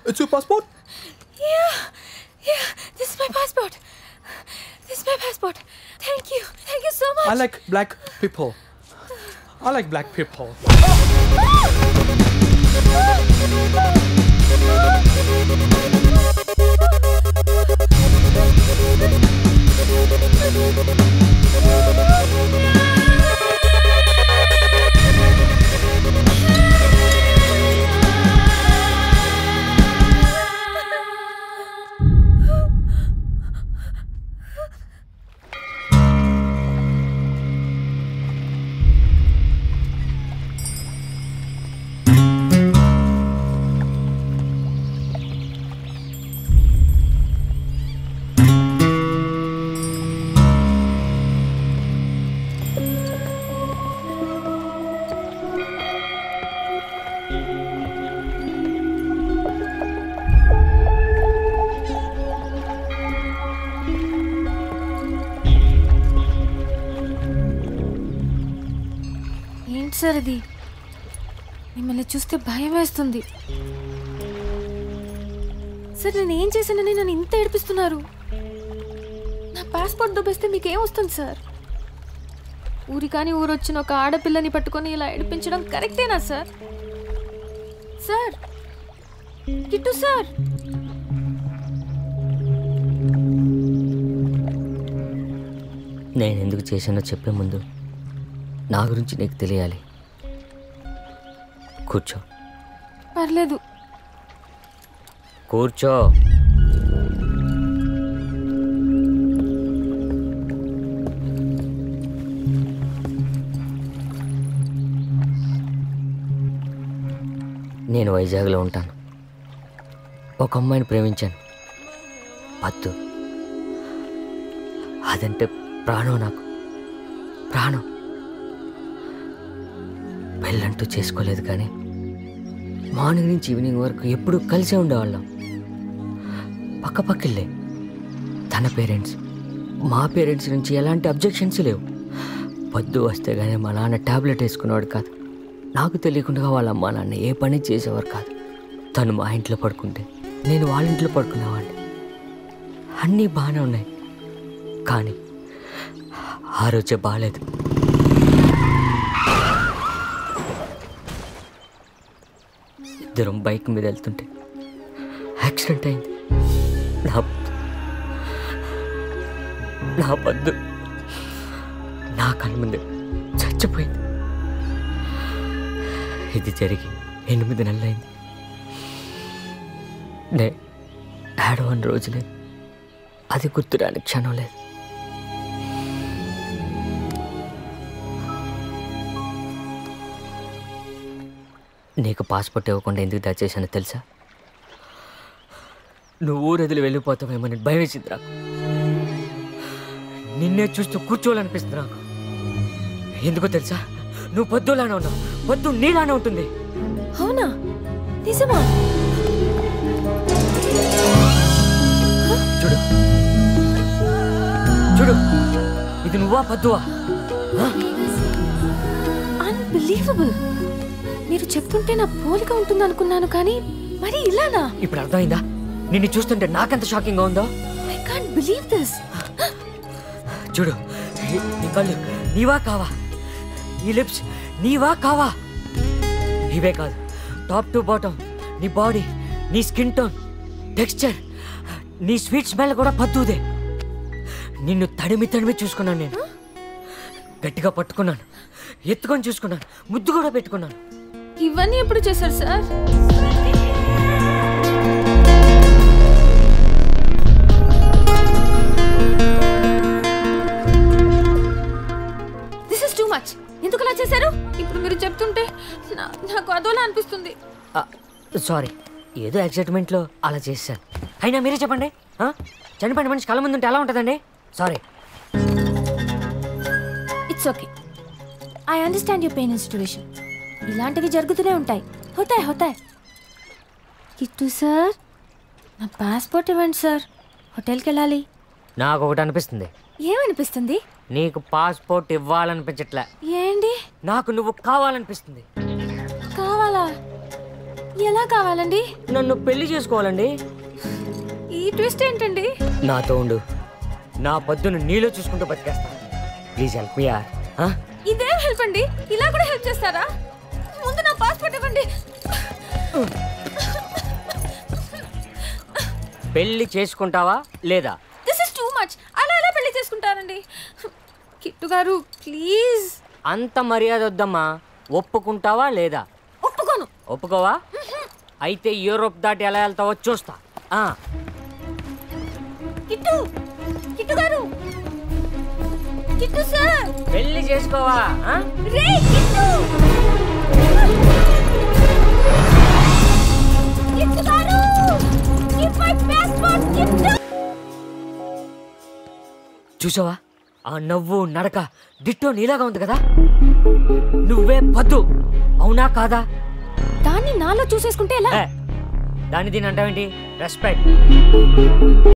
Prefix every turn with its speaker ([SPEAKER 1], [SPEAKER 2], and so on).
[SPEAKER 1] It's your passport?
[SPEAKER 2] Yeah, yeah, this is my passport. This is my passport. Thank you. Thank you so much.
[SPEAKER 1] I like black people. I like black people.
[SPEAKER 2] ఏంటి sir ఇది మిమ్మల్ని చూస్తే భయం వేస్తుంది sir నేను ఏం చేశానని నన్ను ఇంత ఏడిపిస్తున్నారు నా పాస్పోర్ట్ దొబ్బేస్తే మీకేం వస్తుంది సార్ ఊరి కానీ ఊరు వచ్చిన ఒక ఆడపిల్లని పట్టుకొని ఇలా ఏడిపించడం కరెక్టేనా సార్ సార్ కిట్టు సార్
[SPEAKER 3] నేను ఎందుకు చేశానో చెప్పే ముందు నా గురించి నీకు తెలియాలి కూర్చో
[SPEAKER 2] పర్లేదు
[SPEAKER 3] కూర్చో నేను వైజాగ్లో ఉంటాను ఒక అమ్మాయిని ప్రేమించాను పద్దు అదంటే ప్రాణం నాకు ప్రాణం పెళ్ళంటూ చేసుకోలేదు కానీ మార్నింగ్ నుంచి ఈవినింగ్ వరకు ఎప్పుడు కలిసే ఉండేవాళ్ళం పక్క పక్కలే తన పేరెంట్స్ మా పేరెంట్స్ నుంచి ఎలాంటి అబ్జెక్షన్స్ లేవు పొద్దు వస్తే కానీ మా నాన్న ట్యాబ్లెట్ వేసుకునేవాడు కాదు నాకు తెలియకుండా వాళ్ళ అమ్మ నాన్న ఏ పని చేసేవారు కాదు తను మా ఇంట్లో పడుకుంటే నేను వాళ్ళ ఇంట్లో పడుకునేవాడిని అన్నీ బాగానే ఉన్నాయి కానీ ఆ రోజే బాగాలేదు ఇద్దరం బైక్ మీద వెళ్తుంటే యాక్సిడెంట్ అయింది నా నా పద్దు నా కళ్ళ ముందే చచ్చిపోయింది ఇది జరిగి ఎనిమిది నెలలైంది నే ఏడవని రోజు లేదు అది గుర్తురాని క్షణం లేదు నీకు పాస్పోర్ట్ ఇవ్వకుండా ఎందుకు దాచేసానో తెలుసా నువ్వు ఊరదిలి వెళ్ళిపోతావేమని భయం వేసింది నాకు నిన్నే చూస్తూ కూర్చోవాలనిపిస్తుంది నాకు ఎందుకో తెలుసా నువ్వు పొద్దులానే ఉన్నావు పొద్దు నీలానే ఉంటుంది
[SPEAKER 2] అవునా నిజమా
[SPEAKER 3] చూడు చూడు ఇది నువ్వా పద్దువా
[SPEAKER 2] అన్బిలీవబుల్ మీరు చెప్తుంటే నా పోలిక ఉంటుంది అనుకున్నాను కానీ మరి ఇలానా
[SPEAKER 3] ఇప్పుడు అర్థమైందా నిన్ను చూస్తుంటే నాకెంత షాకింగ్గా ఉందో
[SPEAKER 2] ఐ కాంట్ బిలీవ్ దిస్
[SPEAKER 3] చూడు ఈ- నీ కళ్ళు నీవా కావా ఈ లిప్స్ నీవా కావా ఇవే కాదు టాప్ టు బాటమ్ నీ బాడీ నీ స్కిన్ టోన్ టెక్స్చర్ నీ స్వీట్ స్మెల్ కూడా పద్దుదే నిన్ను తడిమి తడిమి చూసుకున్నాను నేను గట్టిగా పట్టుకున్నాను ఎత్తుకొని చూసుకున్నాను ముద్దు కూడా పెట్టుకున్నాను
[SPEAKER 2] ఇవన్నీ ఎప్పుడు చేశారు sir this is too much ఎందుకు అలా చేశారు ఇప్పుడు మీరు చెప్తుంటే నా- నాకు అదోలా అనిపిస్తుంది
[SPEAKER 3] సారీ ఏదో ఎక్సైట్మెంట్లో అలా చేశాను అయినా మీరే చెప్పండి ఆ? చనిపోయిన మనిషి కళ్ళ ముందు ఉంటే ఎలా ఉంటుందండి sorry
[SPEAKER 2] it's okay I understand your pain situation ఇలాంటివి జరుగుతూనే ఉంటాయి హోతాయి హోతాయి కిట్టు సార్ నా పాస్పోర్ట్ ఇవ్వండి సార్ హోటల్కి వెళ్ళాలి
[SPEAKER 3] నాకు ఒకటి అనిపిస్తుంది
[SPEAKER 2] ఏమనిపిస్తుంది
[SPEAKER 3] నీకు పాస్పోర్ట్ ఇవ్వాలనిపించట్లే
[SPEAKER 2] ఏంటి
[SPEAKER 3] నాకు నువ్వు కావాలనిపిస్తుంది
[SPEAKER 2] కావాలా ఎలా కావాలండి
[SPEAKER 3] నన్ను పెళ్లి చేసుకోవాలండి
[SPEAKER 2] ఈ ట్విస్ట్ ఏంటండి
[SPEAKER 3] నాతో ఉండు నా పొద్దును నీలో చూసుకుంటూ బతికేస్తా ప్లీజ్ హెల్ప్ మీ యార్ ఆ?
[SPEAKER 2] ఇదేం హెల్ప్ అండి ఇలా కూడా హెల్ప్ చేస్తారా ముందు నా పాస్పోర్ట్ ఇవ్వండి
[SPEAKER 3] పెళ్లి చేసుకుంటావా లేదా
[SPEAKER 2] దిస్ ఇస్ టూ మచ్ అలా ఎలా పెళ్లి చేసుకుంటారండి కిట్టు గారు ప్లీజ్
[SPEAKER 3] అంత మర్యాద వద్దమ్మా ఒప్పుకుంటావా లేదా
[SPEAKER 2] ఒప్పుకోను
[SPEAKER 3] ఒప్పుకోవా అయితే యూరోప్ దాటి ఎలా వెళ్తావో చూస్తా ఆ,
[SPEAKER 2] కిట్టు కిట్టు గారు కిట్టు సార్
[SPEAKER 3] పెళ్లి చేసుకోవా ఆ?
[SPEAKER 2] రే కిట్టు కిట్టు గారు Give my passport, కిట్టు
[SPEAKER 3] చూసావా ఆ నవ్వు నడక డిట్టో నీలాగా ఉంది కదా నువ్వే పద్దు అవునా కాదా
[SPEAKER 2] దాన్ని నాలో చూసేసుకుంటే ఎలా
[SPEAKER 3] ఏ, దాన్ని దీని అంటావేంటి రెస్పెక్ట్